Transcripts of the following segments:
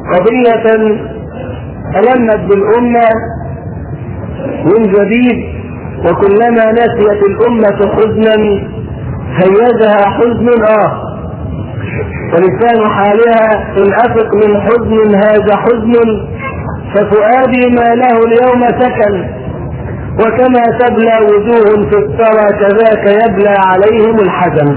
قضية ألمت بالأمة من جديد وكلما نسيت الأمة حزنا هيجها حزن آخر ولسان حالها إن أفق من حزن هذا حزن ففؤادي ما له اليوم سكن وكما تبلى وجوه في الثرى كذاك يبلى عليهم الحزن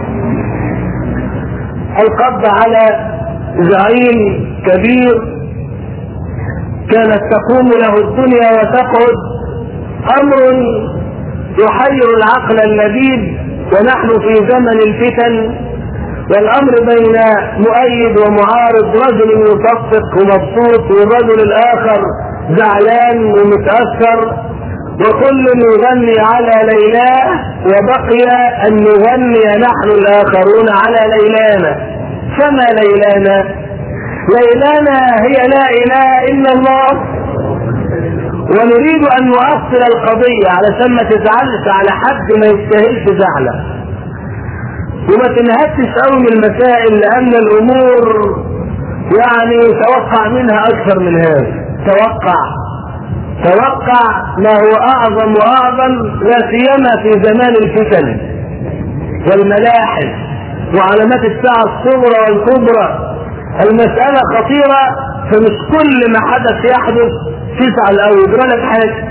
القبض على زعيم كبير كانت تقوم له الدنيا وتقعد امر يحير العقل اللبيب ونحن في زمن الفتن والامر بين مؤيد ومعارض رجل يصفق ومبسوط والرجل الاخر زعلان ومتاثر وكل يغني على ليلاه وبقي ان نغني نحن الاخرون على ليلانا فما ليلانا ليلانا هي لا اله الا الله ونريد ان نؤصل القضية علشان ما تزعلش على حد ما يستاهلش زعلة وما تنهكش قوي من المسائل لان الامور يعني توقع منها اكثر من هذا توقع توقع ما هو اعظم واعظم لا سيما في زمان الفتن والملاحم وعلامات الساعة الصغرى والكبرى المسألة خطيرة فمش كل ما حدث يحدث تزعل او يجرى لك حاجة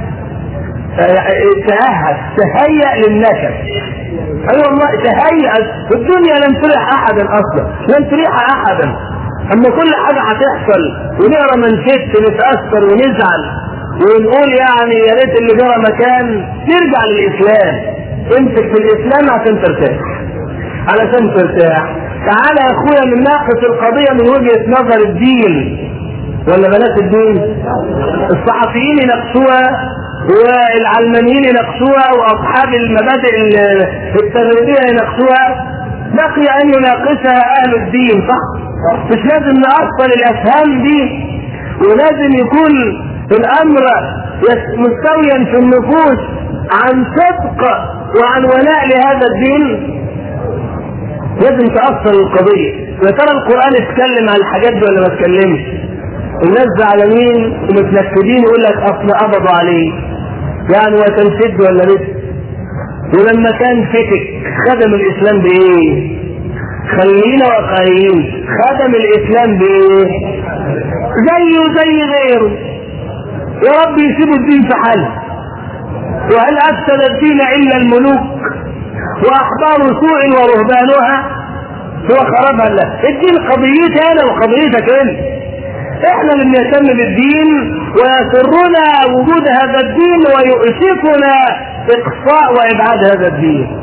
تأهب تهيأ للنكد اي أيوة والله تهيأ الدنيا لم تريح احدا اصلا لم تريح احدا اما كل حاجة هتحصل ونقرا منشد نتأثر ونزعل ونقول يعني يا ريت اللي جرى مكان نرجع للاسلام امسك في الاسلام عشان ترتاح علشان ترتاح تعالى يا اخويا من ناقش القضية من وجهة نظر الدين ولا بلاش الدين الصحفيين يناقشوها والعلمانيين يناقشوها واصحاب المبادئ التغريبية يناقشوها بقي ان يناقشها اهل الدين صح مش لازم نأصل الافهام دي ولازم يكون الامر مستويا في النفوس عن صدق وعن ولاء لهذا الدين لازم تأصل القضية يا ترى القرآن اتكلم عن الحاجات دي ولا ما اتكلمش الناس زعلانين ومتنكدين يقول لك اصل قبضوا عليه يعني وتنسد ولا لسه ولما كان فتك خدم الاسلام بايه خلينا واقعيين خدم الاسلام بايه زيه زي غيره يا رب يسيبوا الدين في حاله وهل افسد الدين الا الملوك واحبار سوء ورهبانها هو خربها الله الدين قضيتي انا وقضيتك انت احنا اللي بنهتم بالدين ويسرنا وجود هذا الدين ويؤسفنا اقصاء وابعاد هذا الدين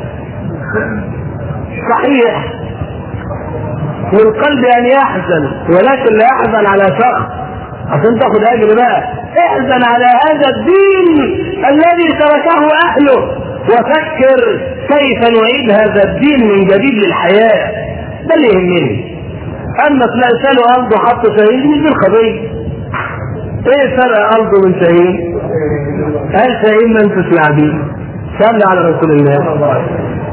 صحيح للقلب ان يحزن ولكن لا يحزن على شخص عشان تاخد اجر بقى احزن على هذا الدين الذي تركه اهله وفكر كيف نعيد هذا الدين من جديد للحياه ده اللي يهمني اما تلاقي ساله ارضه حط شهيد مش بالقضيه ايه فرق ارضه من شهيد قال شهيد ما انتش لاعبين صلى على رسول الله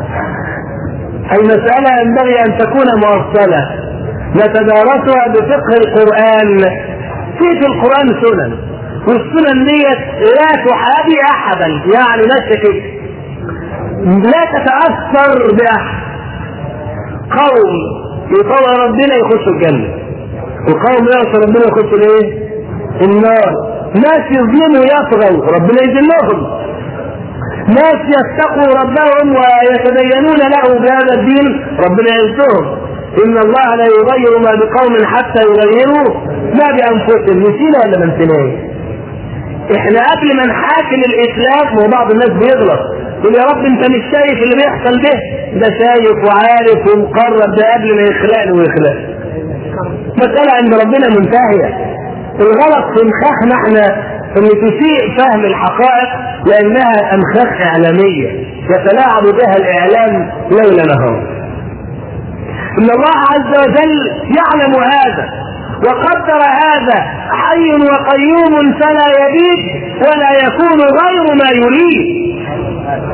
المسألة ينبغي أن تكون مؤصلة نتدارسها بفقه القرآن في في القرآن سنن والسنن ديت لا تحابي أحدا يعني نفسك كده لا تتأثر بأحد قوم يطوع ربنا يخشوا الجنة وقوم يعصى ربنا يخشوا الايه؟ النار ناس يظلموا يطغوا ربنا يذلهم ناس يتقوا ربهم ويتدينون له بهذا الدين ربنا ينصرهم ان الله لا يغير ما بقوم حتى يغيروا ما بانفسهم نسينا ولا ما نسيناش احنا قبل ما نحاكم الاسلام وبعض الناس بيغلط يقول يا رب انت مش شايف اللي بيحصل ده ده شايف وعارف ومقرب ده قبل ما يخلقني ويخلقني مسألة عند ربنا منتهية الغلط في مخاخنا احنا ان تسيء فهم الحقائق لانها امخاخ اعلامية يتلاعب بها الاعلام ليل نهار ان الله عز وجل يعلم هذا وقدر هذا حي وقيوم فلا يبيت ولا يكون غير ما يريد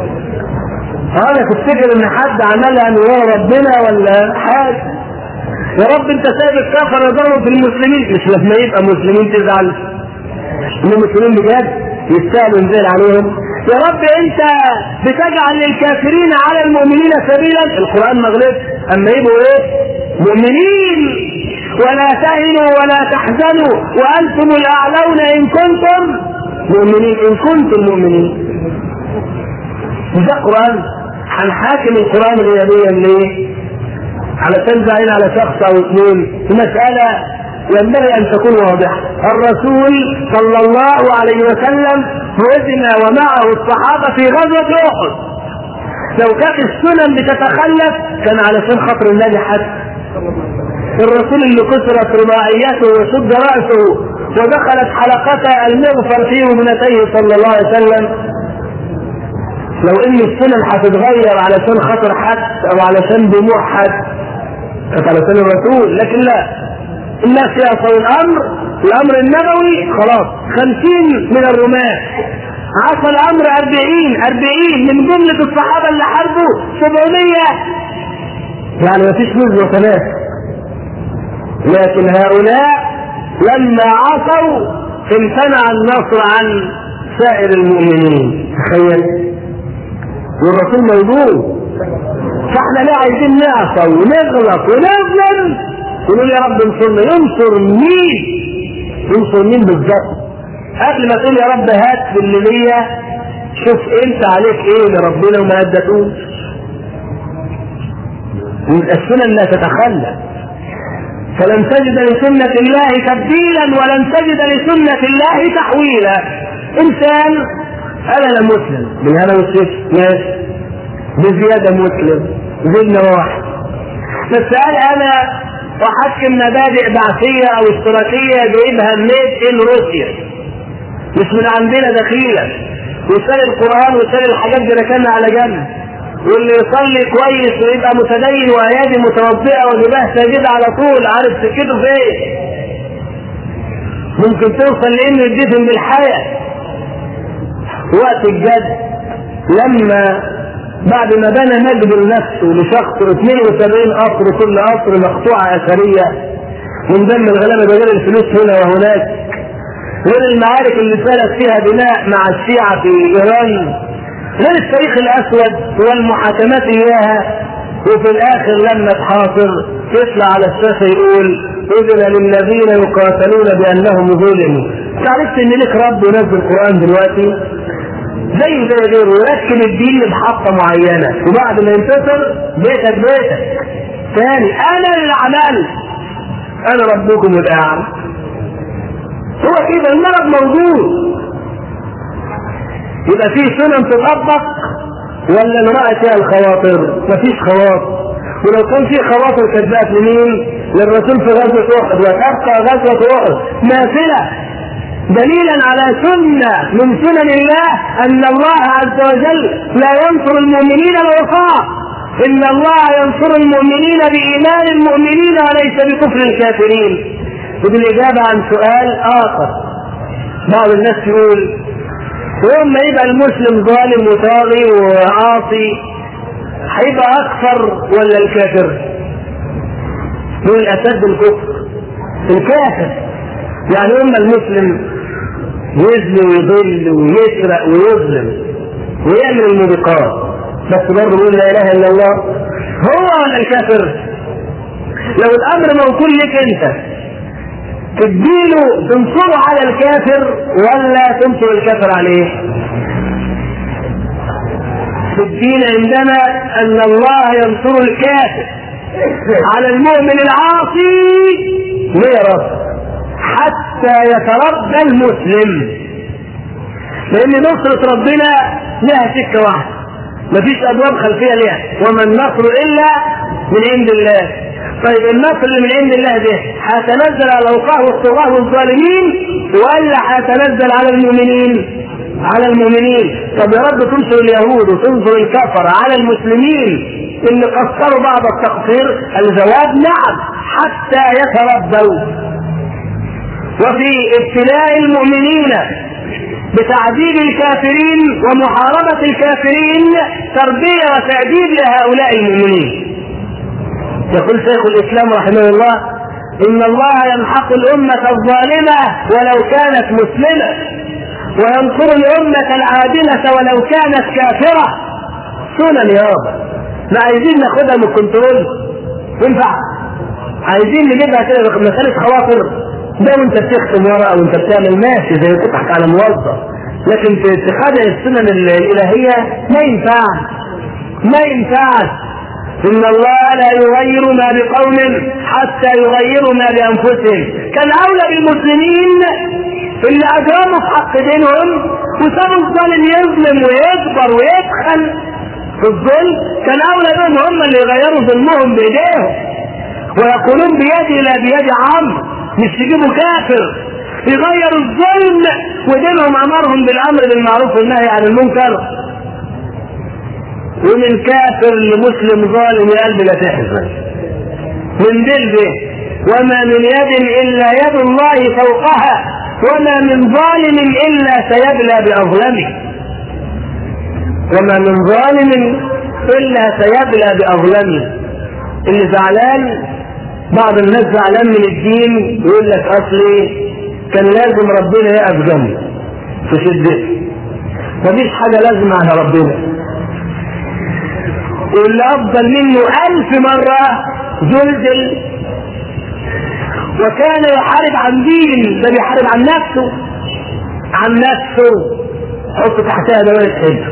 هذا تفتكر ان حد عملها من ورا ربنا ولا حاجه يا رب انت سايب الكفر يضربوا في المسلمين مش لما يبقى مسلمين تزعل ان المسلمين بجد يستاهلوا ينزل عليهم يا رب انت بتجعل للكافرين على المؤمنين سبيلا القران ما غلطش اما يبقوا ايه مؤمنين ولا تهنوا ولا تحزنوا وانتم الاعلون ان كنتم مؤمنين ان كنتم مؤمنين مش ده قران هنحاكم القران غيابيا ليه؟ علشان زعلان على شخص او اثنين في مساله ينبغي ان تكون واضحه الرسول صلى الله عليه وسلم هزم ومعه الصحابه في غزوه احد لو كانت السنن بتتخلف كان علشان خاطر النبي حتى الرسول اللي كسرت رباعيته وشد راسه ودخلت حلقة المغفر في ابنتيه صلى الله عليه وسلم لو ان السنن هتتغير علشان خاطر حد او علشان دموع حد كانت علشان الرسول لكن لا الناس يعصوا الامر الامر النبوي خلاص خمسين من الرماة عصى الامر أربعين أربعين من جملة الصحابة اللي حاربوا سبعمية يعني ما فيش نزل وثلاث لكن هؤلاء لما عصوا امتنع النصر عن سائر المؤمنين تخيل والرسول موجود فاحنا ليه عايزين نعصى ونغلط ونظلم ونقول يا رب انصرنا ينصر مين ينصر مين بالظبط قبل ما تقول يا رب هات باللي ليا شوف انت عليك ايه لربنا وما ادتوش السنن لا تتخلى فلن تجد لسنة الله تبديلا ولن تجد لسنة الله تحويلا انسان انا لا مسلم بالهنا والسيف ماشي بزيادة مسلم زدنا واحد بس قال انا احكم مبادئ بعثية او اشتراكية جايبها ميد ان روسيا مش من عندنا دخيلة ويسال القرآن ويسال الحاجات دي ركنها على جنب واللي يصلي كويس ويبقى متدين وايادي متوضئه وجباه ساجده على طول عارف سكته فين ممكن توصل لانه يدفن بالحياه وقت الجد لما بعد ما بنى مجد لنفسه لشخص 72 قصر كل قصر مقطوعه اثريه من دم الغلابه بغير الفلوس هنا وهناك غير المعارك اللي سالت فيها دماء مع الشيعه في ايران غير التاريخ الاسود والمحاكمات اياها وفي الاخر لما تحاصر يطلع على الشاشه يقول اذن للذين يقاتلون بانهم ظلموا عرفت ان لك رب ينزل القران دلوقتي زي زي غيره يركب الدين لمحطه معينه وبعد ما ينتصر بيتك بيتك ثاني انا اللي عملت انا ربكم الاعلى هو كده المرض موجود يبقى فيه سنن تطبق ولا نراعي فيها الخواطر مفيش خواطر ولو كان في خواطر كانت بقت لمين؟ للرسول في غزوة أحد وتبقى غزوة أحد نافلة دليلا على سنة من سنن الله أن الله عز وجل لا ينصر المؤمنين العصاة إن الله ينصر المؤمنين بإيمان المؤمنين وليس بكفر الكافرين وبالإجابة عن سؤال آخر بعض الناس يقول يوم ما يبقى المسلم ظالم وطاغي وعاصي هيبقى اكثر ولا الكافر؟ دول اشد الكفر الكافر يعني يوم ما المسلم يزني ويضل ويسرق ويظلم ويعمل الموبقات بس برضه يقول لا اله الا الله هو ولا الكافر؟ لو الامر موكول لك انت تديله تنصره على الكافر ولا تنصر الكافر عليه في الدين عندنا ان الله ينصر الكافر على المؤمن العاصي ليه يا رب حتى يتربى المسلم لان نصرة ربنا لها سكة واحدة مفيش ابواب خلفية ليها وما النصر الا من عند الله طيب النصر اللي من عند الله ده هتنزل على الأوقاع والطغاة والظالمين ولا هتنزل على المؤمنين؟ على المؤمنين طب يا رب تنصر اليهود وتنصر الكفر على المسلمين اللي قصروا بعض التقصير الجواب نعم حتى يتربوا وفي ابتلاء المؤمنين بتعذيب الكافرين ومحاربة الكافرين تربية وتأديب لهؤلاء المؤمنين يقول شيخ الاسلام رحمه الله ان الله يمحق الامه الظالمه ولو كانت مسلمه وينصر الامه العادله ولو كانت كافره سنن يابا ما عايزين ناخدها من الكنترول ينفع عايزين نجيبها كده مساله خواطر ده وانت بتختم ورقه وانت بتعمل ماشي زي تضحك على موظف لكن تخدع السنن الالهيه ما ينفعش ما ينفعش ان الله لا يغير ما بقوم حتى يغيروا ما بانفسهم كان اولى بالمسلمين اللي اجرموا في حق دينهم وسابوا الظالم يظلم ويكبر ويدخل في الظلم كان اولى بهم هم اللي يغيروا ظلمهم بايديهم ويقولون بيدي لا بيد عمرو مش يجيبوا كافر يغيروا الظلم ودينهم امرهم بالامر بالمعروف والنهي عن المنكر ومن كافر لمسلم ظالم يا قلبي لا تحزن من دلبه وما من يد الا يد الله فوقها وما من ظالم الا سيبلى باظلمه وما من ظالم الا سيبلى باظلمه اللي زعلان بعض الناس زعلان من الدين يقول لك اصلي كان لازم ربنا يقف جنبي في شدته مفيش حاجه لازمه على ربنا واللي افضل منه الف مره زلزل وكان يحارب عن دين ده بيحارب عن نفسه عن نفسه حط تحتها دواء حلو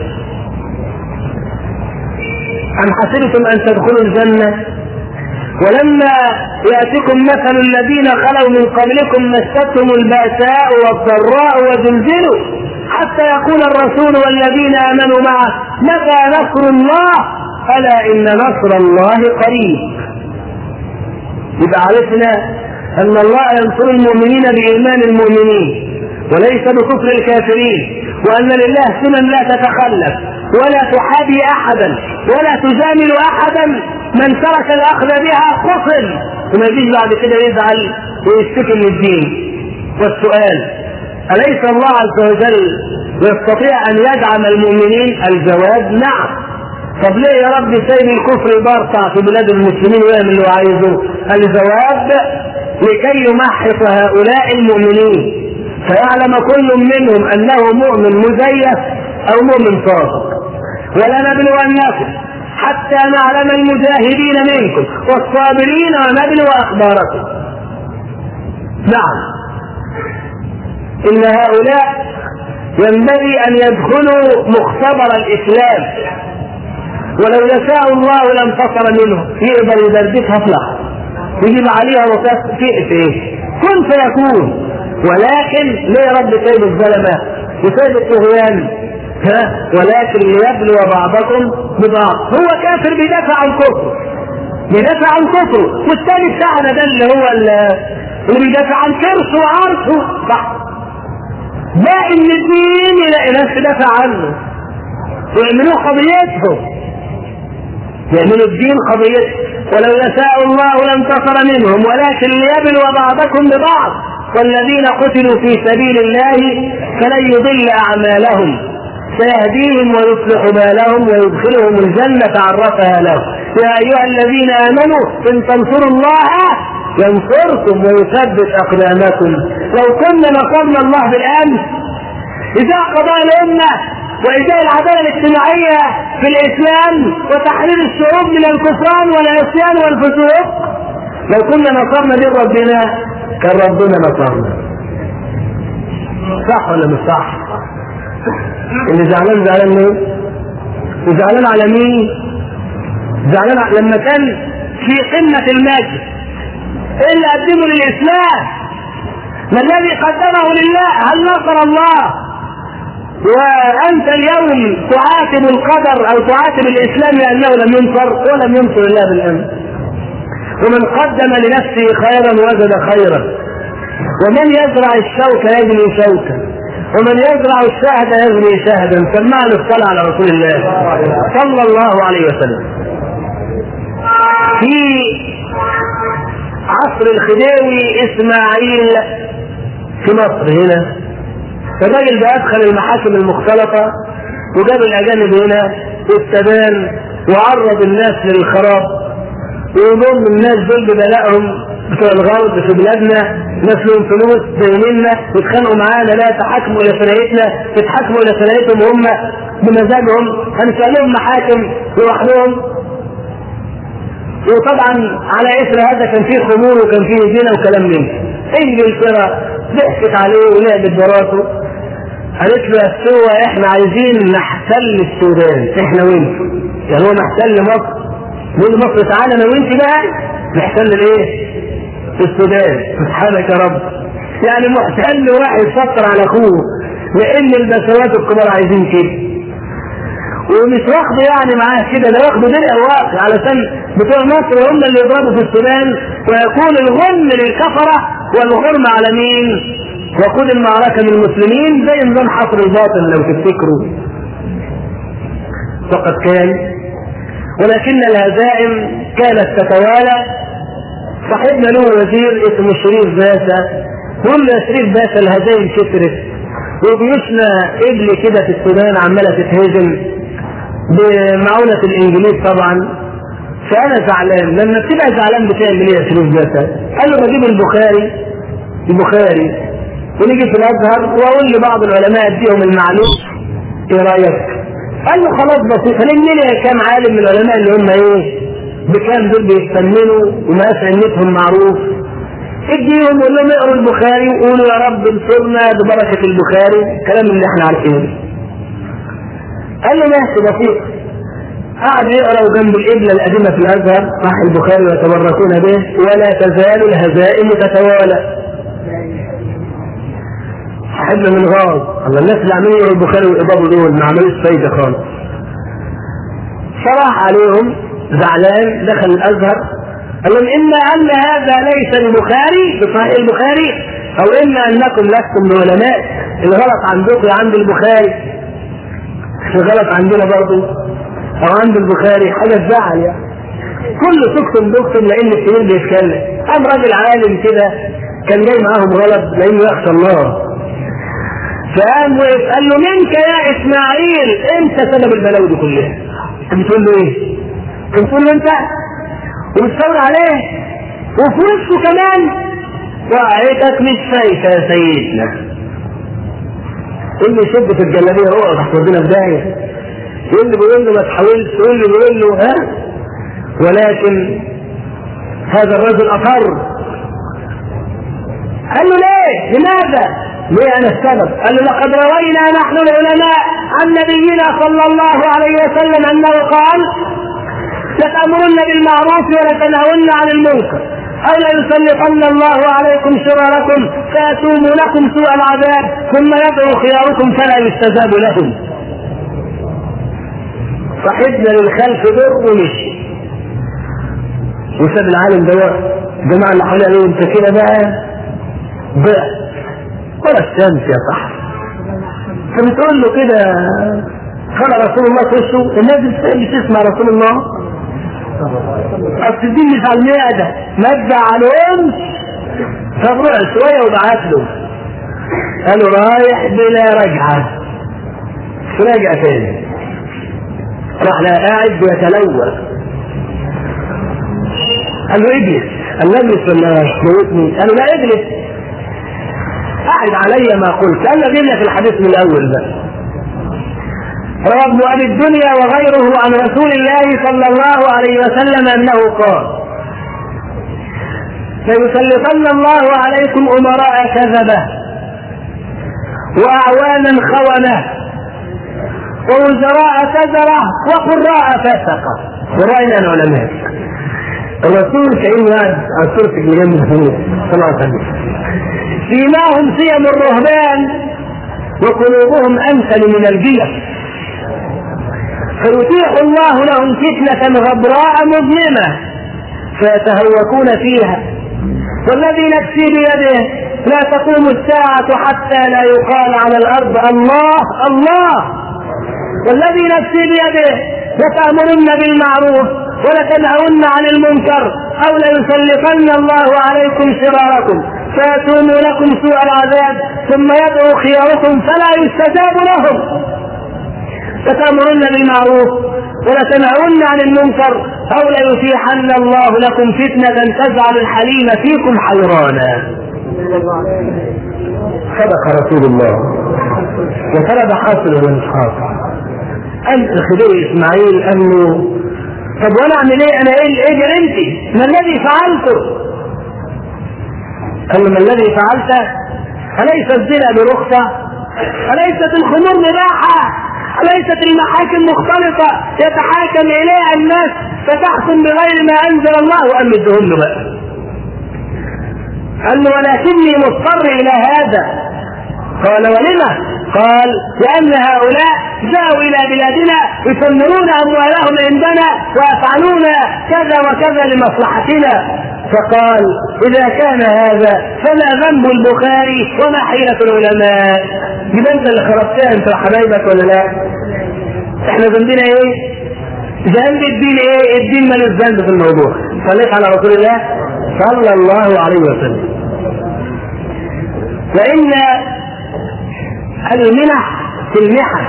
أم حسبتم أن تدخلوا الجنة ولما يأتكم مثل الذين خلوا من قبلكم مستهم البأساء والضراء وزلزلوا حتى يقول الرسول والذين آمنوا معه متى نصر الله ألا إن نصر الله قريب يبقى عرفنا أن الله ينصر المؤمنين بإيمان المؤمنين وليس بكفر الكافرين وأن لله سنن لا تتخلف ولا تحابي أحدا ولا تجامل أحدا من ترك الأخذ بها قصل وما يجيش بعد كده يزعل ويشتكي من الدين والسؤال أليس الله عز وجل يستطيع أن يدعم المؤمنين الجواب نعم طب ليه يا رب سايب الكفر يبرطع في بلاد المسلمين ويعمل اللي هو عايزه الجواب لكي يمحص هؤلاء المؤمنين فيعلم كل منهم انه مؤمن مزيف او مؤمن صادق ولنبلونكم حتى نعلم المجاهدين منكم والصابرين ونبلو اخباركم نعم ان هؤلاء ينبغي ان يدخلوا مختبر الاسلام ولو يشاء الله لانتصر منه يقدر يدردشها في لحظه يجيب عليها وقت في ايه كن فيكون ولكن ليه رب سيد الظلمة وسيد الطغيان ها ولكن ليبلو بعضكم ببعض هو كافر بيدافع عن كفره بيدافع عن كفره والثاني بتاعنا ده اللي هو اللي بيدافع عن كرسه وعرشه صح باقي من الدين يلاقي ناس تدافع عنه ويعملوه قضيتهم يعملوا الدين قضيته ولو يشاء الله لانتصر منهم ولكن ليبلو بعضكم ببعض والذين قتلوا في سبيل الله فلن يضل اعمالهم سيهديهم ويصلح بالهم ويدخلهم الجنة عرفها لهم يا أيها الذين آمنوا إن تنصروا الله ينصركم ويثبت أقدامكم لو كنا نصرنا الله بالأمس إذا قضاء الأمة وإزاء العدالة الاجتماعية في الإسلام وتحرير الشعوب من الكفران والعصيان والفسوق لو كنا نصرنا دين ربنا كان ربنا نصرنا صح ولا مش صح؟ اللي زعلان زعلان ليه؟ وزعلان على مين؟ زعلان على لما كان في قمة المجد ايه اللي قدمه للإسلام؟ ما الذي قدمه لله؟ هل نصر الله؟ وأنت اليوم تعاتب القدر أو تعاتب الإسلام لأنه لم ينصر ولم ينصر الله بالأمن ومن قدم لنفسه خيرا وجد خيرا ومن يزرع الشوك يجني شوكا ومن يزرع الشهد يجني شهدا سمعنا الصلاة على رسول الله صلى الله عليه وسلم في عصر الخديوي اسماعيل في مصر هنا الراجل ده ادخل المحاكم المختلطة وجاب الاجانب هنا والتبان وعرض الناس للخراب ويضم الناس دول ببلائهم بتوع الغرب في بلادنا ناس لهم فلوس زي منا يتخانقوا معانا لا تحاكموا الى شريعتنا تتحاكموا الى شريعتهم وهم بمزاجهم هنسالهم محاكم لوحدهم وطبعا على اثر هذا كان فيه خمور وكان فيه زنا وكلام من انجلترا ضحكت عليه ولعبت براسه قالت له يا سوى احنا عايزين نحتل السودان احنا وانت يعني هو محتل مصر نقول مصر تعالى انا وانت بقى نحتل الايه؟ السودان سبحانك يا رب يعني محتل واحد سطر على اخوه لان البشوات الكبار عايزين كده ومش واخده يعني معاه كده ده واخده درع واقع علشان بتوع مصر هم اللي يضربوا في السودان ويكون الغم للكفره والغرم على مين؟ وقود المعركه للمسلمين زي نظام حصر الباطل لو تفتكروا فقد كان ولكن الهزائم كانت تتوالى صاحبنا له وزير اسمه شريف باشا يقول له يا شريف باشا الهزائم كثرت وجيوشنا ابل كده في السودان عماله تتهزم بمعونة الانجليز طبعا فانا زعلان لما بتبقى زعلان بتعمل ايه يا شريف باشا؟ قال له بجيب البخاري البخاري ونيجي في الازهر واقول لبعض العلماء اديهم المعلوم ايه رايك؟ قال له خلاص بسيط هنلم لي كام عالم من العلماء اللي هم ايه بكام دول بيستمنوا ومقاس علمتهم معروف اديهم وقول لهم اقروا البخاري وقولوا يا رب انصرنا ببركه البخاري الكلام اللي احنا عارفينه قال له ماشي بسيط قعد يقرا جنب القبله القديمه في الازهر راح البخاري ويتبركون به ولا تزال الهزائم تتوالى صاحبنا من غاز الله الناس اللي عمالين يقروا البخاري والاضافه دول ما عملوش فايده خالص صراح عليهم زعلان دخل الازهر قال لهم اما ان هذا ليس البخاري بصحيح البخاري او اما انكم لستم العلماء الغلط عندكم يا عند البخاري الغلط عندنا برضه او عند البخاري حاجه تزعل يعني كل سكتم دكتم لان الكبير بيتكلم قام راجل عالم كده كان جاي معاهم غلط لانه يخشى الله فقام وقف قال له منك يا اسماعيل انت سبب البلاوي دي كلها انت بتقول له ايه؟ انت بتقول له انت وبتثور عليه وفي وشه كمان وقعتك مش شايفه يا سيدنا اللي يشد في الجلابيه هو تحت ربنا في داهيه واللي بيقول له ما تحاولش واللي بيقول له ها ولكن هذا الرجل اصر قال له ليه؟ لماذا؟ ليه انا السبب؟ قال له لقد روينا نحن العلماء عن نبينا صلى الله عليه وسلم انه قال لتأمرن بالمعروف ولتنهون عن المنكر أو ليسلطن الله عليكم شراركم فيأتونكم سوء العذاب ثم يدعو خياركم فلا يستجاب لهم. صاحبنا للخلف در ومشي. وساب العالم ده الجماعة اللي حواليه قالوا انت كده بقى ضعت ولا الشمس يا صاحبي. فبتقول له كده قال رسول الله في وشه الناس بتسمع رسول الله اصل دي مش على المعده ما تزعلهمش فبروح شويه وبعت له قالوا رايح بلا رجعه راجع تاني راح لا قاعد بيتلوى قال له اجلس قال له اجلس ولا موتني قال له لا اجلس قاعد علي ما قلت قال له جيب لك الحديث من الاول بقى روى ابن ابي الدنيا وغيره عن رسول الله صلى الله عليه وسلم انه قال ليسلطن الله عليكم امراء كذبه واعوانا خونه ووزراء كذبه وقراء فسقه ورأينا العلماء الرسول كأنه قاعد على سورة الجنة صلى الله عليه وسلم سيماهم سيم الرهبان وقلوبهم أمثل من الجيش فيتيح الله لهم فتنة غبراء مظلمة فيتهوكون فيها والذي نفسي بيده لا تقوم الساعة حتى لا يقال على الأرض الله الله والذي نفسي بيده لتأمرن بالمعروف ولتنهون عن المنكر أو ليسلطن الله عليكم شراركم فيأتون لكم سوء العذاب ثم يدعو خياركم فلا يستجاب لهم فتأمرن بالمعروف ولتنهون عن المنكر أو ليتيحن الله لكم فتنة تجعل الحليم فيكم حيرانا صدق رسول الله وترى ده حاصل ولا مش حاصل قال الخديوي اسماعيل قال له طب وانا اعمل ايه انا ايه ايه جريمتي ما الذي فعلته قال له ما الذي فعلته اليس الزنا برخصه اليست الخمور مباحه أليست المحاكم مختلطة يتحاكم إليها الناس فتحكم بغير ما أنزل الله وقال ادهم له بقى. قال له ولكني مضطر إلى هذا. قال ولما؟ قال لأن هؤلاء جاءوا إلى بلادنا يثمرون أموالهم عندنا ويفعلون كذا وكذا لمصلحتنا فقال إذا كان هذا فما ذنب البخاري وما حيلة العلماء يبقى أنت اللي خربتها أنت وحبايبك ولا لا؟ إحنا ذنبنا إيه؟ ذنب الدين إيه؟ الدين مالوش ذنب في الموضوع صليت على رسول الله صلى الله عليه وسلم فإن المنح في المحن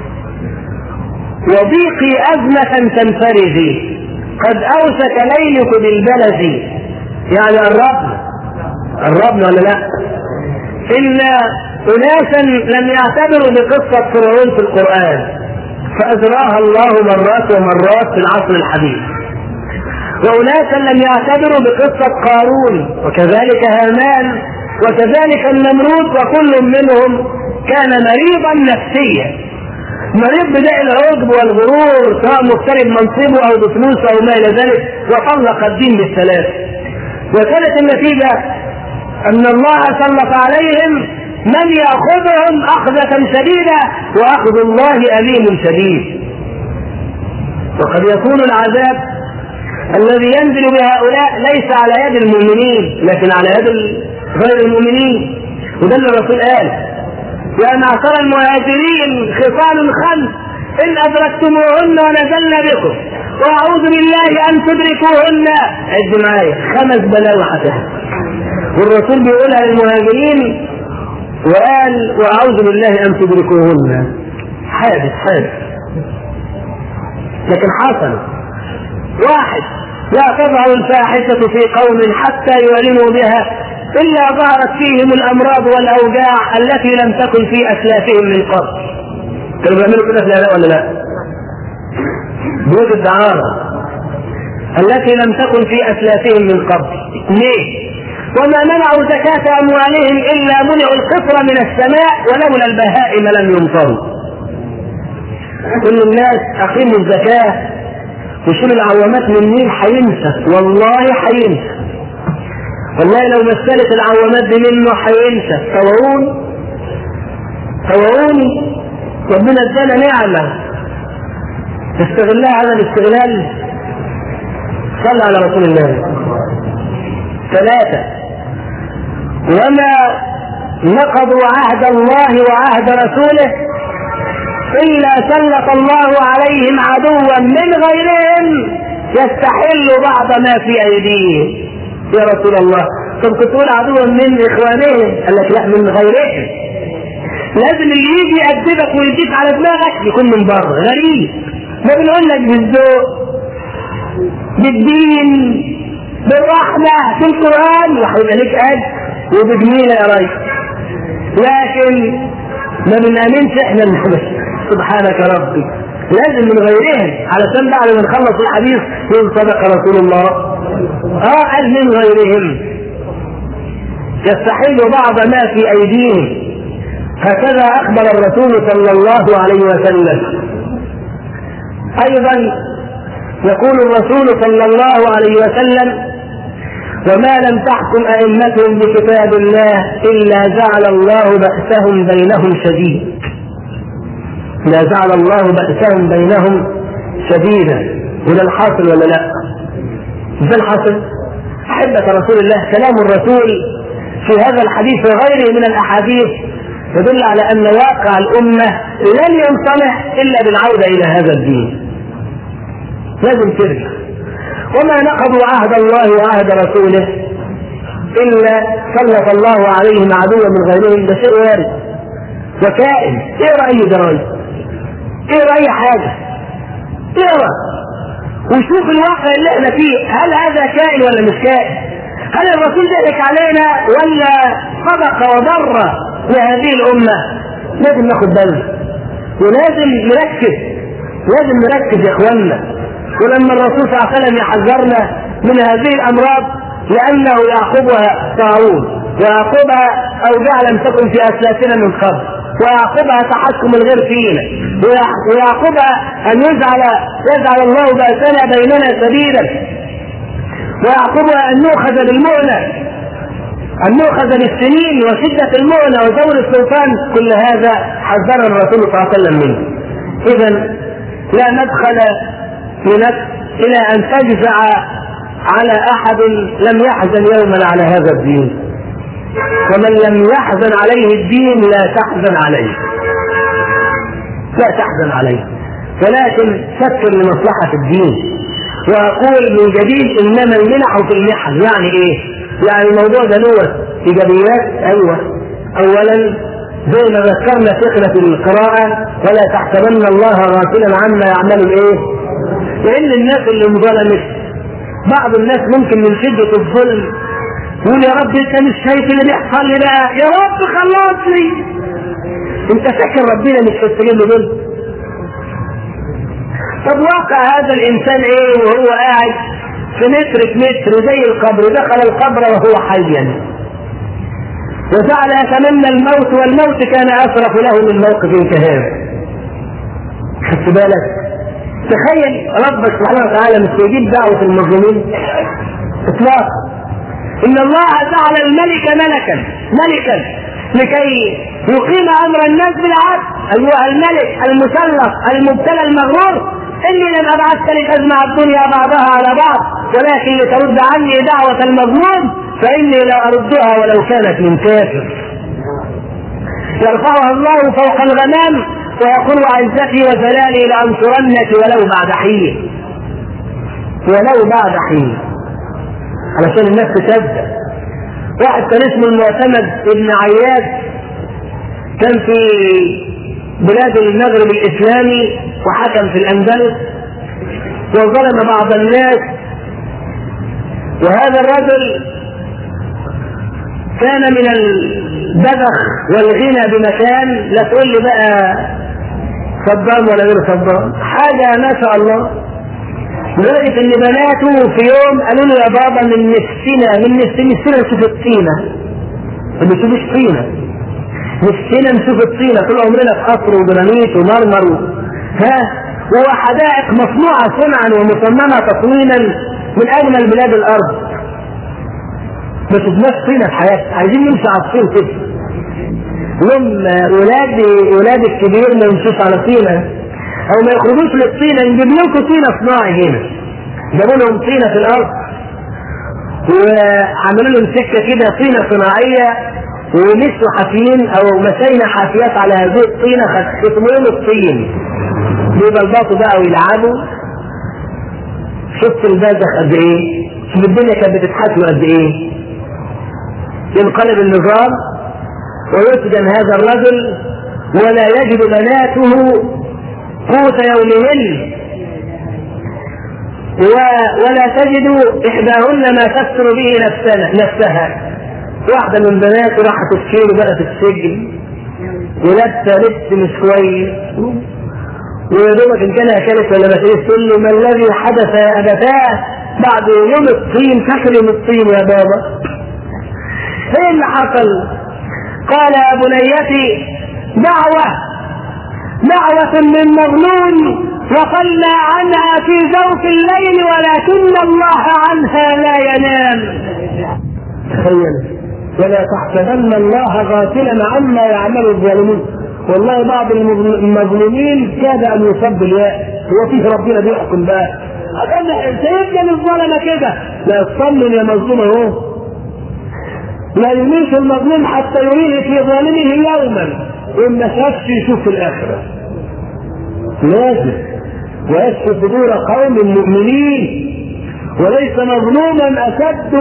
وضيقي أزمة تنفرجي قد أوشك ليلك بالبلد يعني الرب الرب ولا لا إن أناسا لم يعتبروا بقصة فرعون في القرآن فأجراها الله مرات ومرات في العصر الحديث وأناسا لم يعتبروا بقصة قارون وكذلك هامان وكذلك النمرود وكل منهم كان مريضا نفسيا مريض بداء العجب والغرور سواء مقترب منصبه او بفلوسه او ما الى ذلك وطلق الدين بالثلاث وكانت النتيجه ان الله سلط عليهم من ياخذهم اخذه شديده واخذ الله اليم شديد وقد يكون العذاب الذي ينزل بهؤلاء ليس على يد المؤمنين لكن على يد غير المؤمنين وده اللي الرسول قال يا معشر المهاجرين خصال خمس إن أدركتموهن ونزلنا بكم وأعوذ بالله أن تدركوهن عد معايا خمس بلاوي حتى والرسول بيقولها للمهاجرين وقال وأعوذ بالله أن تدركوهن حادث حادث لكن حصل واحد لا تظهر الفاحشة في قوم حتى يعلنوا بها إلا ظهرت فيهم الأمراض والأوجاع التي لم تكن في أسلافهم من قبل. كانوا بيعملوا كده في العراق ولا لا؟ بيوت الدعارة التي لم تكن في أسلافهم من قبل. ليه؟ وما منعوا زكاة أموالهم إلا منعوا القطر من السماء ولولا البهائم لم يمطروا. كل الناس أقيموا الزكاة وشيل العوامات من النيل هينسى والله هينسى والله لو مثلت العوامات دي منه هينسى توعون توعوني ربنا ادانا نعمه نستغلها على الاستغلال صلى على رسول الله ثلاثة وما نقضوا عهد الله وعهد رسوله إلا سلط الله عليهم عدوا من غيرهم يستحل بعض ما في أيديهم يا رسول الله طب كنت تقول عدوا من إخوانهم قال لك لا من غيرهم لازم اللي يجي يأدبك ويديك على دماغك يكون من بره غريب ما بنقول لك بالذوق بالدين بالرحمة في القرآن وهيبقى لك أجر وبجميلة يا ريس لكن ما بنأمنش احنا اللي سبحانك ربي لازم من غيرهم علشان بعد ما نخلص الحديث يقول صدق رسول الله اه قال من غيرهم يستحل بعض ما في ايديهم هكذا اخبر الرسول صلى الله عليه وسلم ايضا يقول الرسول صلى الله عليه وسلم وما لم تحكم ائمتهم بكتاب الله الا جعل الله باسهم بينهم شديد لا جعل الله بأسهم بينهم شديدا وده الحاصل ولا لا؟ ده الحاصل أحبة رسول الله كلام الرسول في هذا الحديث وغيره من الأحاديث يدل على أن واقع الأمة لن ينصلح إلا بالعودة إلى هذا الدين لازم ترجع وما نقضوا عهد الله وعهد رسوله إلا سلط الله عليهم عدوا من غيرهم ده شيء وارد وكائن ايه رأي جرايد ايه اي حاجه اقرا وشوف الواقع اللي احنا فيه هل هذا كائن ولا مش كائن هل الرسول ضحك علينا ولا صدق وبر لهذه الامه لازم ناخد بالنا ولازم نركز لازم نركز يا اخوانا ولما الرسول صلى الله عليه وسلم يحذرنا من هذه الامراض لانه يعقبها طاعون ويعقبها اوجاع لم تكن في اسلافنا من قبل ويعقبها تحكم الغير فينا ويعقبها ان يجعل يجعل الله بأسنا بيننا سبيلا ويعقبها ان نؤخذ بالمؤنة ان نؤخذ بالسنين وشدة المؤنة ودور السلطان كل هذا حذرنا الرسول صلى الله عليه وسلم منه اذا لا مدخل لنفس الى ان تجزع على احد لم يحزن يوما على هذا الدين ومن لم يحزن عليه الدين لا تحزن عليه لا تحزن عليه ولكن فكر لمصلحة الدين وأقول من جديد إنما المنح في المحن يعني إيه؟ يعني الموضوع ده له إيجابيات أيوه أولا زي ما ذكرنا فكرة القراءة ولا تحسبن الله غافلا عما يعمل الإيه؟ لأن الناس اللي انظلمت بعض الناس ممكن من شدة الظلم يقول يا رب انت مش شايف اللي بيحصل لي بقى يا رب خلصني انت فاكر ربنا مش هيستجيب له دول طب واقع هذا الانسان ايه وهو قاعد في متر في متر زي القبر دخل القبر وهو حيا وجعل يتمنى الموت والموت كان اسرف له من موقف كهذا خدت بالك تخيل ربك سبحانه وتعالى مش يجيب دعوه المظلومين اطلاقا ان الله جعل الملك ملكا ملكا لكي يقيم امر الناس بالعدل ايها الملك المسلط المبتلى المغرور اني لم ابعثك لتجمع الدنيا بعضها على بعض ولكن لترد عني دعوه المظلوم فاني لا اردها ولو كانت من كافر يرفعها الله فوق الغمام ويقول عزتي وجلالي لانصرنك ولو بعد حين ولو بعد حين علشان الناس تصدق واحد كان اسمه المعتمد ابن عياد كان في بلاد المغرب الاسلامي وحكم في الاندلس وظلم بعض الناس وهذا الرجل كان من البذخ والغنى بمكان لا تقول لي بقى صدام ولا غير صدام حاجه ما شاء الله لدرجة إن بناته في يوم قالوا له يا بابا من نفسنا من نفسنا نفسنا نشوف الطينة ما بنشوفش طينة نفسنا نشوف الطينة طول عمرنا في قصر وجرانيت ومرمر و... ها وحدائق مصنوعة صنعا ومصممة تصميما من أجمل بلاد الأرض ما شفناش طينة في حياتنا عايزين نمشي على الطين كده لهم ولاد ولاد الكبير ما يمشوش على طينة او ما يخرجوش للطينه نجيب لكم طينه صناعي هنا جابوا لهم طينه في الارض وعملوا لهم سكه كده طينه صناعيه ومشوا حافيين او مشينا حافيات على هذه الطينه ختموا لهم الطين بيبلبطوا بقى ويلعبوا شفت البازخ قد ايه؟ شوف الدنيا كانت بتتحاسب قد ايه؟ ينقلب النظام ويسجن هذا الرجل ولا يجد بناته قوت يومهن و... ولا تجد إحداهن ما تستر به نفسها نفسها واحدة من بناته راحت تشكيله بقى في السجن ولابسة لبس مش كويس ويا دوبك ان كان اكلت ولا ما كانت تقول له ما الذي حدث يا ابتاه بعد يوم الطين فاكر يوم الطين يا بابا ايه اللي حصل؟ قال يا بنيتي دعوه دعوة من مظلوم وصلى عنها في جوف الليل ولكن الله عنها لا ينام تخيل ولا تحسبن الله غافلا عما يعمل الظالمون والله بعض المظلومين كاد ان يصب الياء هو فيه ربنا بيحكم بقى سيبقى الظلمة كده لا اطمن يا مظلوم اهو لا يميت المظلوم حتى يريه في ظالمه يوما وإن ما شافش يشوف في الآخرة لازم ويشفي صدور قوم مؤمنين وليس مظلوما أشد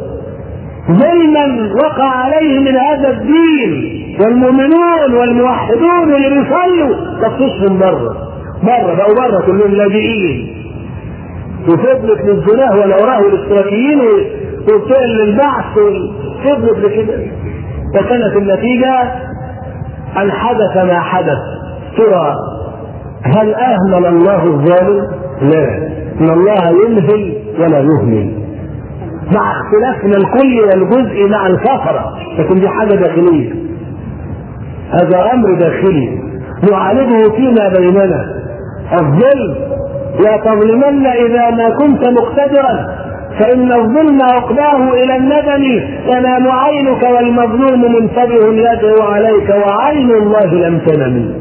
ظلما وقع عليه من هذا الدين والمؤمنون والموحدون اللي بيصلوا تفصيصهم بره بره بقوا بره كلهم لاجئين وفضلت للزناه ولا وراه الاشتراكيين وفعل للبعث وفضلت لكده فكانت النتيجة أن حدث ما حدث ترى هل أهمل الله الظالم؟ لا إن الله يمهل ولا يهمل مع اختلافنا الكلي والجزء مع الكفرة لكن دي حاجة داخلية هذا أمر داخلي نعالجه فيما بيننا الظلم لا تظلمن إذا ما كنت مقتدرا فإن الظلم عقباه إلى الندم تنام عينك والمظلوم منتبه يدعو عليك وعين الله لم تنم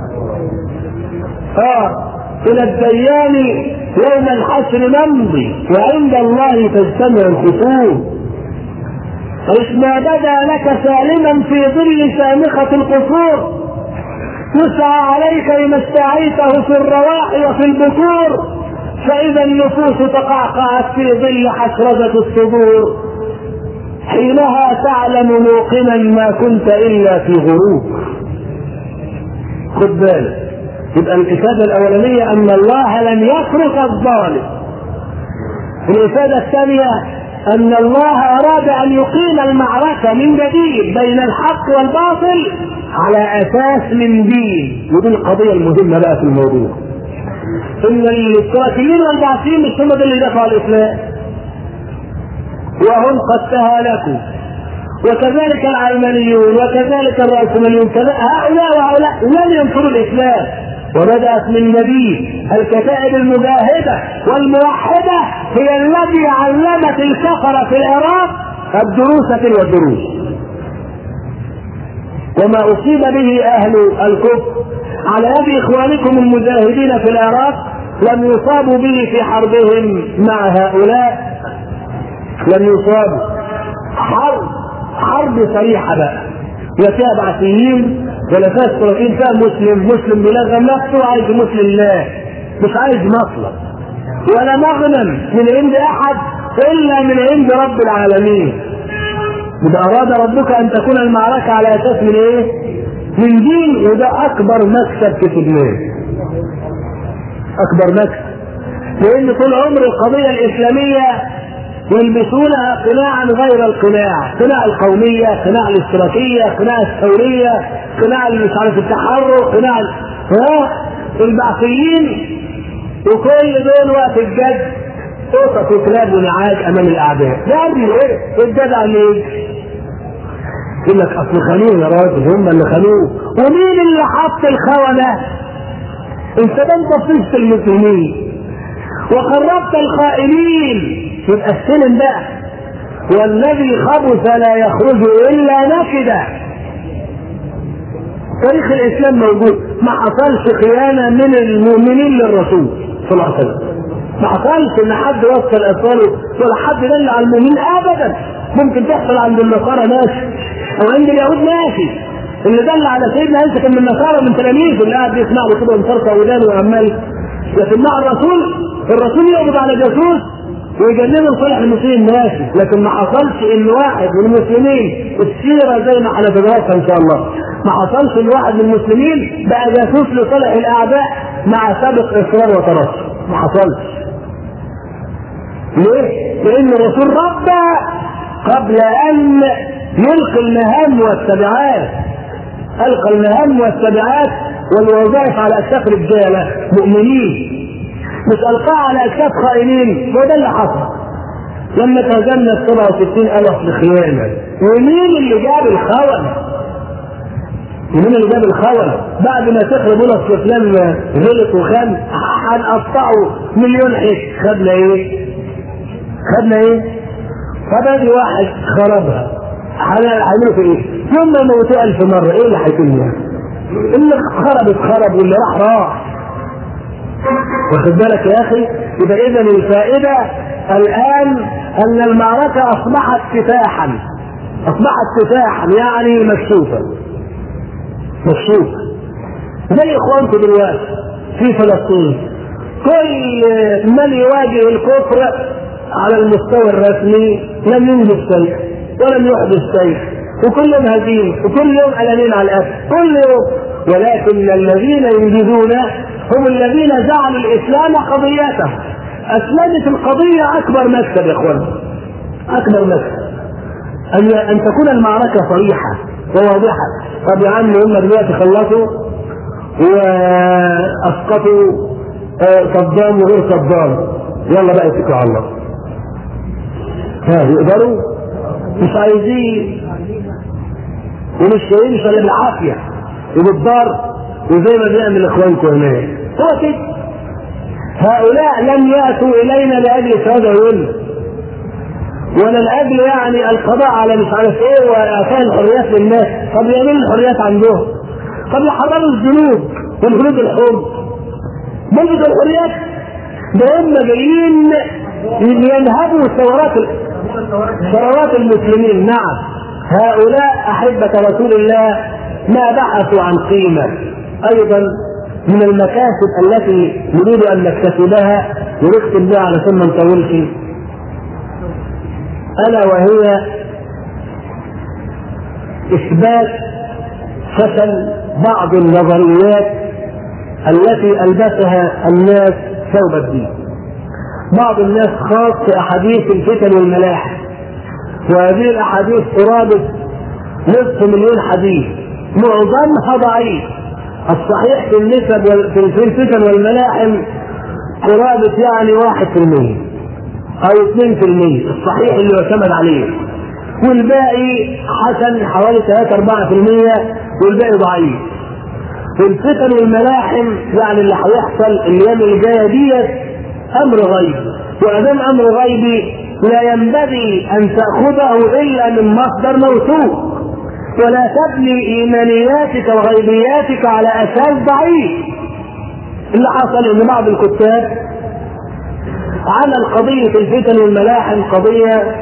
آه إلى الديان يوم الحشر نمضي وعند الله تجتمع الخصوم إذ ما بدا لك سالما في ظل شامخة القصور يسعى عليك لما استعيته في الرواح وفي البكور فإذا النفوس تقعقعت في ظل حسرجة الصدور حينها تعلم موقنا ما كنت إلا في غروب خد بالك يبقى الإفادة الأولانية أن الله لم يترك الظالم الإفادة الثانية أن الله أراد أن يقيم المعركة من جديد بين الحق والباطل على أساس من دين ودي القضية المهمة بقى في الموضوع إن الاشتراكيين والبعثيين مش هم دول اللي دفعوا الإسلام وهم قد تهالكوا وكذلك العلمانيون وكذلك الرأسماليون هؤلاء وهؤلاء لم ينصروا الإسلام وبدأت من نبي الكتائب المجاهدة والموحدة هي التي علمت الكفرة في العراق الدروس تلو الدروس وما أصيب به أهل الكفر على يد إخوانكم المجاهدين في العراق لم يصابوا به في حربهم مع هؤلاء لم يصابوا حرب حرب صريحة بقى لا فيها بعثيين ولا فيها استراتيجيين فيها مسلم مسلم بيلغم نفسه عايز مسلم الله مش عايز مطلب ولا مغنم من عند احد الا من عند رب العالمين اذا اراد ربك ان تكون المعركه على اساس من ايه؟ من دين وده اكبر مكسب كسبناه اكبر مكسب لان طول عمر القضيه الاسلاميه يلبسونها قناعا غير القناع قناع القومية قناع الاشتراكية قناع الثورية قناع مش عارف التحرر قناع ها البعثيين وكل دول وقت الجد قطط وكلاب ونعاج امام الاعداء ده عندي ايه الجدع ليه يقول لك اصل خانوه يا راجل هم اللي خانوه ومين اللي حط الخونه انت ده انت صفت المسلمين وقربت الخائنين يبقى السلم بقى والذي خبث لا يخرج الا نكدا تاريخ الاسلام موجود ما حصلش خيانه من المؤمنين للرسول صلى الله عليه وسلم ما حصلش ان حد وصل اطفاله ولا حد دل على المؤمنين ابدا ممكن تحصل عند النصارى ماشي او عند اليهود ماشي اللي دل على سيدنا عيسى كان من النصارى من تلاميذه اللي قاعد بيسمع له كده ومصرصر ودانه وعمال لكن مع الرسول الرسول يقبض على جاسوس ويجنبوا صالح المسلمين ماشي لكن ما حصلش ان واحد من المسلمين السيره زي ما هنتدرسها ان شاء الله ما حصلش ان واحد من المسلمين بقى جاسوس لصالح الاعداء مع سابق اصرار وترصد ما حصلش ليه؟ لان الرسول ربى قبل ان يلقي المهام والتبعات القى المهام والتبعات والوظائف على اكتاف رجاله مؤمنين مش القاها على اكتاف خائنين وده اللي حصل لما تهزمنا 67 الف بخيانه ومين اللي جاب الخونه؟ ومين اللي جاب الخونه؟ بعد ما تخرب لك فلان غلط وخان هنقطعه مليون حس خدنا ايه؟ خدنا ايه؟ فبادي واحد خربها هنعمله في ايه؟ يوم ما موتوا ألف مرة ايه اللي هيكون يعني؟ اللي خرب اتخرب واللي راح راح واخد بالك يا اخي يبقى اذا الفائده الان ان المعركه اصبحت كفاحا اصبحت كفاحا يعني مكشوفه مكشوفه زي اخوانكم دلوقتي في فلسطين كل من يواجه الكفر على المستوى الرسمي لم ينجز شيء ولم يحدث شيء وكل يوم هزيمه وكل يوم قلقانين على الاكل كل يوم ولكن الذين ينجزون هم الذين جعلوا الاسلام قضيته اسلمت القضيه اكبر مكسب يا اخوان اكبر مكسب ان ان تكون المعركه صريحه وواضحه طب يا عم هم دلوقتي خلصوا واسقطوا صدام وغير صدام يلا بقى اتكلوا على الله ها يقدروا مش عايزين ومش شايلين الا بالعافيه وبالضرب وزي ما بيعمل اخوانكم هناك هو كده هؤلاء لم ياتوا الينا لاجل هذا الولد ولا لاجل يعني القضاء على مش عارف ايه واعطاء الحريات للناس طب يعملوا الحريات عندهم طب يحرروا الذنوب والجنود الحب منذ الحريات ده هم جايين ينهبوا ثورات ثروات المسلمين نعم هؤلاء أحبة رسول الله ما بحثوا عن قيمة أيضا من المكاسب التي نريد أن نكتسبها ونختم بها علشان ما نطولش ألا وهي إثبات فشل بعض النظريات التي ألبسها الناس ثوب الدين بعض الناس خاص في أحاديث الفتن والملاحم وهذه الأحاديث قرابة نصف مليون حديث معظمها ضعيف الصحيح في النسب في الفتن والملاحم قرابة يعني واحد في المية أو اثنين في المية الصحيح اللي يعتمد عليه والباقي حسن حوالي 3 4 في المية والباقي ضعيف في الفتن والملاحم يعني اللي هيحصل الايام اللي جايه ديت امر غيبي وادام امر غيبي لا ينبغي ان تاخذه الا من مصدر موثوق ولا تبني ايمانياتك وغيبياتك على اساس ضعيف اللي حصل ان بعض الكتاب على القضية الفتن والملاحم قضية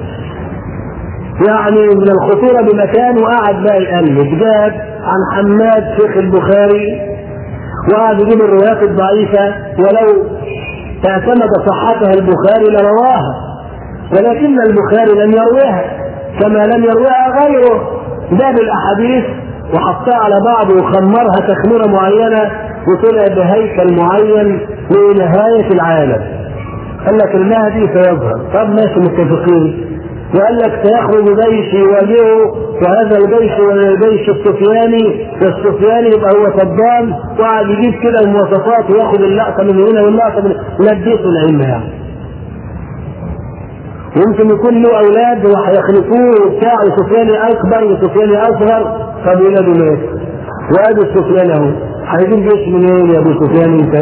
يعني من الخطورة بمكان وقعد بقى يقلب جاب عن حماد شيخ البخاري وقعد يجيب الروايات الضعيفة ولو اعتمد صحتها البخاري لرواها ولكن البخاري لم يرويها كما لم يرويها غيره جاب الاحاديث وحطها على بعض وخمرها تخميره معينه وطلع بهيكل معين لنهايه العالم. قال لك المهدي سيظهر، طب ماشي متفقين. وقال لك سيخرج جيش يواجهه وهذا الجيش هو الجيش السفياني والسفياني يبقى هو صدام وقعد يجيب كده المواصفات وياخد اللقطه من هنا واللقطه من لبيته العلم يعني. يمكن يكون له اولاد وهيخلفوه وبتاع وسفياني اكبر وسفياني اصغر طب ولاده مات وادي السفيان اهو هيجيب جيش منين يا ابو سفيان انت؟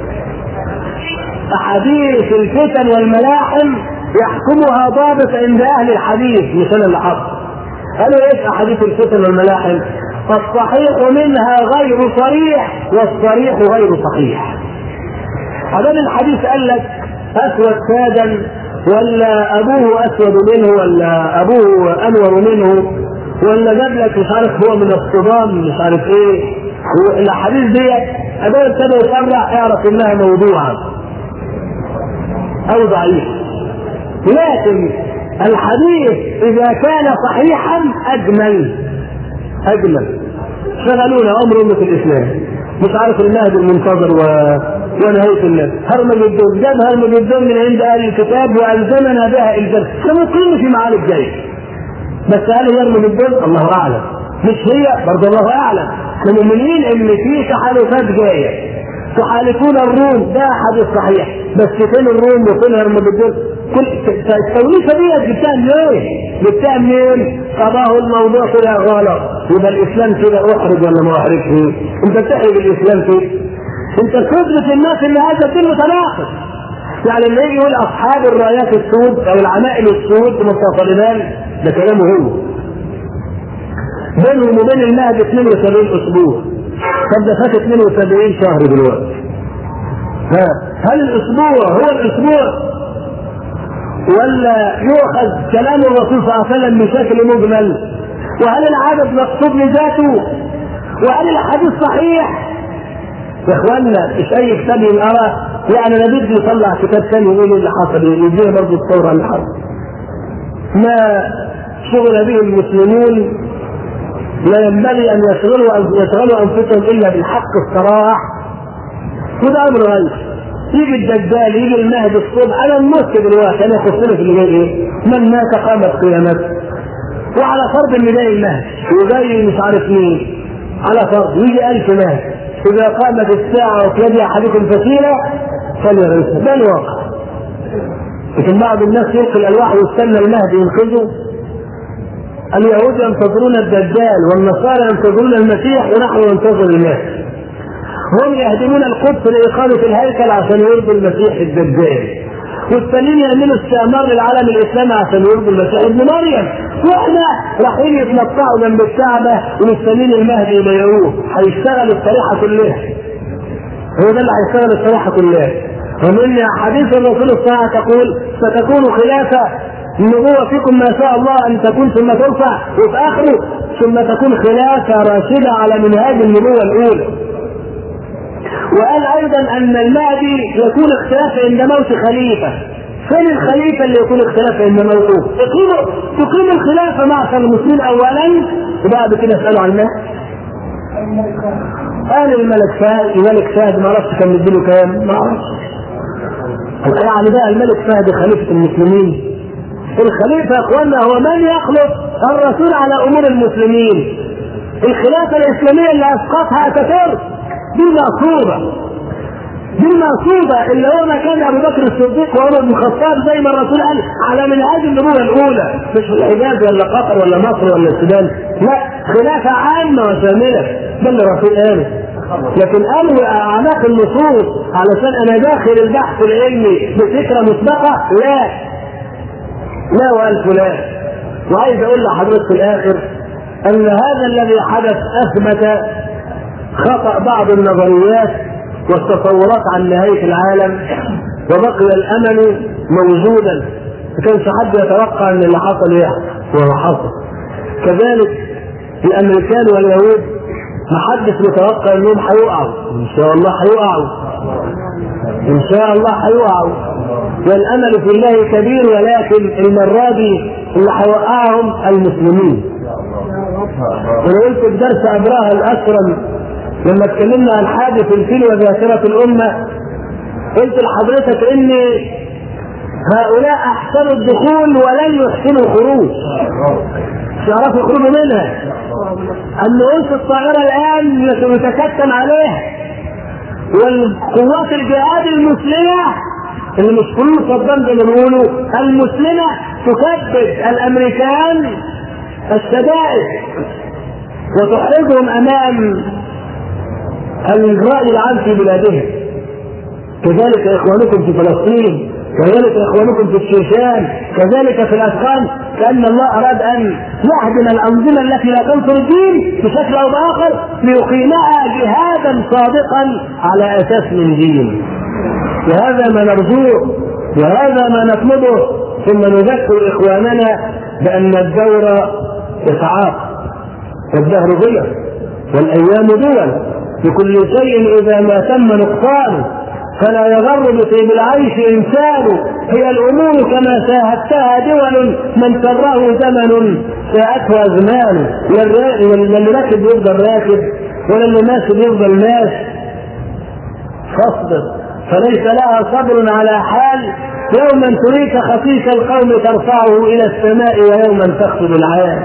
احاديث الفتن والملاحم يحكمها ضابط عند اهل الحديث مش انا اللي حق قالوا ايش احاديث الفتن والملاحم؟ الصحيح منها غير صريح والصريح غير صحيح. هذا الحديث قال لك اسود سادا ولا ابوه اسود منه ولا ابوه انور منه ولا جاب لك مش عارف هو من الصدام مش عارف ايه الاحاديث ديت ادام ابتدى يفرع اعرف انها موضوعه او ضعيف لكن الحديث اذا كان صحيحا اجمل اجمل شغلونا امر امه الاسلام مش عارف المهد المنتظر و... ونهاية الناس هرمجدون جاب هرمجدون من عند اهل الكتاب والزمنا بها الجنة كما كل في معارك جاي بس هل هي هرمجدون الله اعلم مش هي برضه الله اعلم احنا مؤمنين ان في تحالفات جايه تحالفون الروم ده احد الصحيح بس فين الروم وفين هرمجدون كل التوليفه دي جبتها منين؟ جبتها منين؟ قضاه الموضوع طلع غلط يبقى الاسلام كده احرج ولا ما احرجش؟ انت بتحرج الاسلام كده انت تثبت الناس ان هذا الدين متناقض يعني اللي يجي يقول اصحاب الرايات السود او العمائم السود مستقلمان ده كلامه هو بينهم وبين المهد 72 اسبوع طب ده فات 72 شهر دلوقتي ها هل الاسبوع هو الاسبوع ولا يؤخذ كلام الرسول صلى الله عليه وسلم بشكل مجمل وهل العدد مقصود لذاته وهل الحديث صحيح يا اخوانا مش اي كتاب ينقرا يعني انا بدي يطلع كتاب ثاني يقول اللي حصل يدينا برضه الثوره اللي حصل ما شغل به المسلمون لا ينبغي ان يشغلوا يشغلوا انفسهم الا بالحق الصراح وده امر غير يجي الدجال يجي المهدي الصبح انا النص دلوقتي انا يخصني في اللي جاي ايه؟ من مات قامت قيامته وعلى فرض ان جاي المهدي وجاي مش عارف مين على فرض يجي ألف مهدي اذا قامت الساعه وفي يد احدكم فسيله فليغرسها ده الواقع لكن بعض الناس يلقي الالواح ويستنى المهدي ينقذه اليهود ينتظرون الدجال والنصارى ينتظرون المسيح ونحن ننتظر المهدي هم يهدمون القدس لإقامة الهيكل عشان يرضوا المسيح الدجال والتانيين يعملوا استعمار للعالم الاسلامي عشان يرضوا المسيح ابن مريم واحنا رايحين يتنطعوا جنب الكعبه ومستنيين المهدي يبيعوه هيشتغل الشريحه كلها هو ده اللي هيشتغل الشريحه كلها ومن حديث الرسول الصالح تقول ستكون خلافه النبوة فيكم ما شاء الله أن تكون ثم ترفع وفي آخره ثم تكون خلافة راشدة على منهاج النبوة الأولى وقال ايضا ان المهدي يكون اختلاف عند موت خليفه فين الخليفه اللي يكون اختلاف عند موته؟ تقيم تقيم الخلافه معشر المسلمين اولا وبعد كده اسالوا عن المهدي قال الملك فهد الملك فهد ما اعرفش كان مديله كام ما اعرفش يعني بقى الملك فهد خليفه المسلمين الخليفه يا اخوانا هو من يخلف الرسول على امور المسلمين الخلافه الاسلاميه اللي اسقطها اتاتورك دي المقصودة دي المقصودة اللي هو مكان أبو بكر الصديق وعمر بن الخطاب زي ما الرسول قال على منهاج النبوة الأولى مش في الحجاز ولا قطر ولا مصر ولا السودان لا خلافة عامة وشاملة ده اللي الرسول قاله لكن أمر أعماق النصوص علشان أنا داخل البحث العلمي بفكرة مسبقة لا لا وألف لا وعايز أقول لحضرتك في الآخر أن هذا الذي حدث أثبت خطأ بعض النظريات والتصورات عن نهاية العالم وبقي الأمل موجودا ما كانش حد يتوقع أن اللي حصل يحصل وهو حصل كذلك الأمريكان واليهود ما حدش متوقع أنهم هيقعوا إن شاء الله هيقعوا إن شاء الله هيقعوا والأمل في الله كبير ولكن المرة دي اللي هيوقعهم المسلمين وانا قلت في درس ابراهه الاكرم لما اتكلمنا عن حادث الفيل وذاكرة الأمة قلت لحضرتك إن هؤلاء أحسنوا الدخول ولن يحسنوا الخروج مش يعرفوا يخرجوا منها أن أنس الطائرة الآن يتكتم عليها والقوات الجهاد المسلمة اللي مش كله صدام زي ما بيقولوا المسلمة تكبد الأمريكان الشدائد وتحرجهم أمام الرأي العام في بلادهم كذلك إخوانكم في فلسطين كذلك إخوانكم في الشيشان كذلك في الأفغان كأن الله أراد أن يهدم الأنظمة التي لا تنصر الدين بشكل أو بآخر ليقيمها جهادا صادقا على أساس من دين وهذا ما نرجوه وهذا ما نطلبه ثم نذكر إخواننا بأن الدور إسعاف والدهر غير والأيام دول لكل شيء إذا ما تم نقصانه فلا يغر بطيب العيش إنسان هي الأمور كما شاهدتها دول من سره زمن ساءته أزمان لا اللي راكب يفضل راكب ولا اللي ماشي يفضل ماشي فاصبر فليس لها صبر على حال يوما تريك خفيف القوم ترفعه إلى السماء ويوما تخفض العيال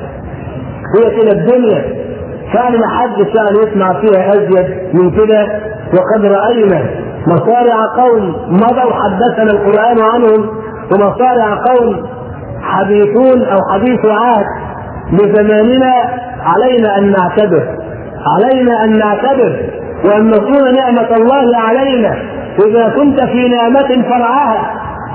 هي كده الدنيا كان ما حدش يعني يسمع فيها ازيد من كده وقد راينا مصارع قوم مضوا حدثنا القران عنهم ومصارع قوم حديثون او حديث عهد بزماننا علينا ان نعتبر علينا ان نعتبر وان نصون نعمه الله علينا اذا كنت في نعمه فرعها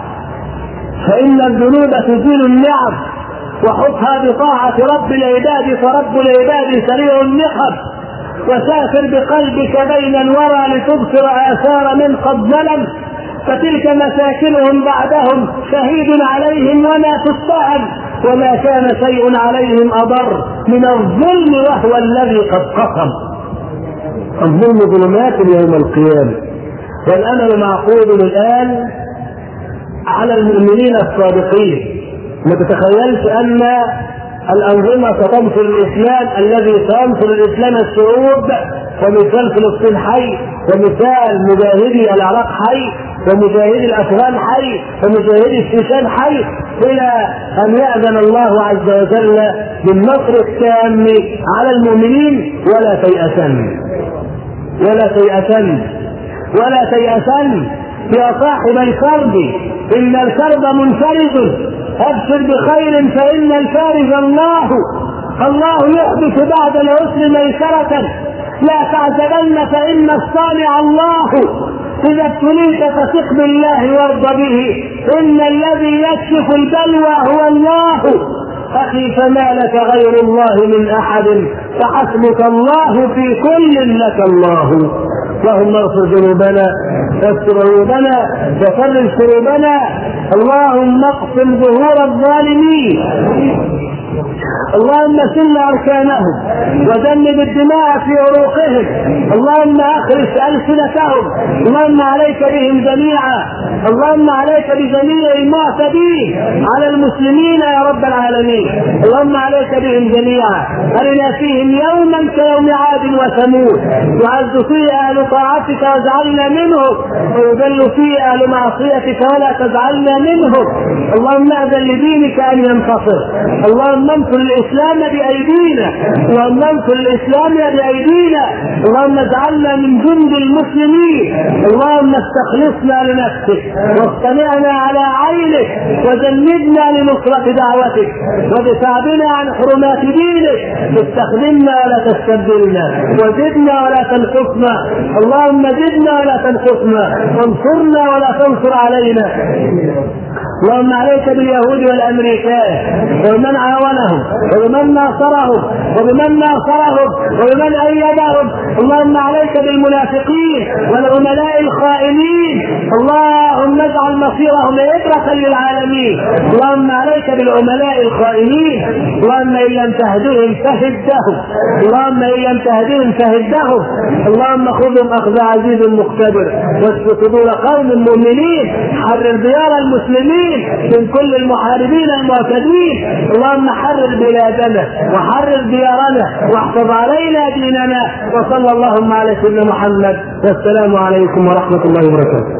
فان الذنوب تزيل النعم وحطها بطاعة رب العباد فرب العباد سريع النقم وسافر بقلبك بين الورى لتبصر آثار من قد ظلم فتلك مساكنهم بعدهم شهيد عليهم وما تتهم وما كان شيء عليهم أضر من الظلم وهو الذي قد قسم الظلم ظلمات يوم القيامة والأمل معقود الآن على المؤمنين الصادقين ما تتخيلش ان الانظمه ستنصر الاسلام الذي سينصر الاسلام الشعوب ومثال فلسطين حي ومثال مجاهدي العراق حي ومجاهدي الافغان حي ومجاهدي الشيشان حي الى ان ياذن الله عز وجل بالنصر التام على المؤمنين ولا تيأسن ولا تيأسن ولا تيأسن يا صاحب الكرب ان الكرب منفرد ابشر بخير فان الفارج الله الله يحدث بعد العسر ميسرة لا تعجبن فإن الصانع الله إذا ابتليت فثق بالله وارض به إن الذي يكشف البلوى هو الله أخي فما لك غير الله من أحد فحسبك الله في كل لك الله اللهم اغفر ذنوبنا واستر عيوبنا وفرج كروبنا اللهم اقسم ظهور الظالمين اللهم سل اركانهم ودنب الدماء في عروقهم اللهم اخرس السنتهم اللهم عليك بهم جميعا اللهم عليك بجميع المعتدين على المسلمين يا رب العالمين اللهم عليك بهم جميعا ارنا فيهم يوما كيوم عاد وثمود يعز فيه اهل طاعتك واجعلنا منهم ويذل فيه اهل معصيتك ولا تجعلنا منهم اللهم اذن لدينك ان ينتصر اللهم انصر الاسلام بايدينا اللهم انصر الاسلام بايدينا اللهم اجعلنا من جند المسلمين اللهم استخلصنا لنفسك واصطنعنا على عينك وجندنا لنصرة دعوتك ودفاع بنا عن حرمات دينك استخدمنا ولا تستبدلنا وزدنا ولا تنقصنا اللهم زدنا ولا تنقصنا وانصرنا ولا تنصر علينا اللهم عليك باليهود والامريكان ومن عاونهم وبمن ناصرهم وبمن ناصرهم وبمن ايدهم اللهم عليك بالمنافقين والعملاء الخائنين اللهم اجعل مصيرهم عبرة للعالمين اللهم عليك بالعملاء الخائنين اللهم ان لم تهدهم فهدهم اللهم ان لم تهدهم فهدهم اللهم خذهم اخذ عزيز مقتدر واشف صدور قوم مؤمنين حرر ديار المسلمين من كل المحاربين المعتدين اللهم حرر بلادنا وحرر ديارنا واحفظ علينا ديننا وصلى اللهم على سيدنا محمد والسلام عليكم ورحمه الله وبركاته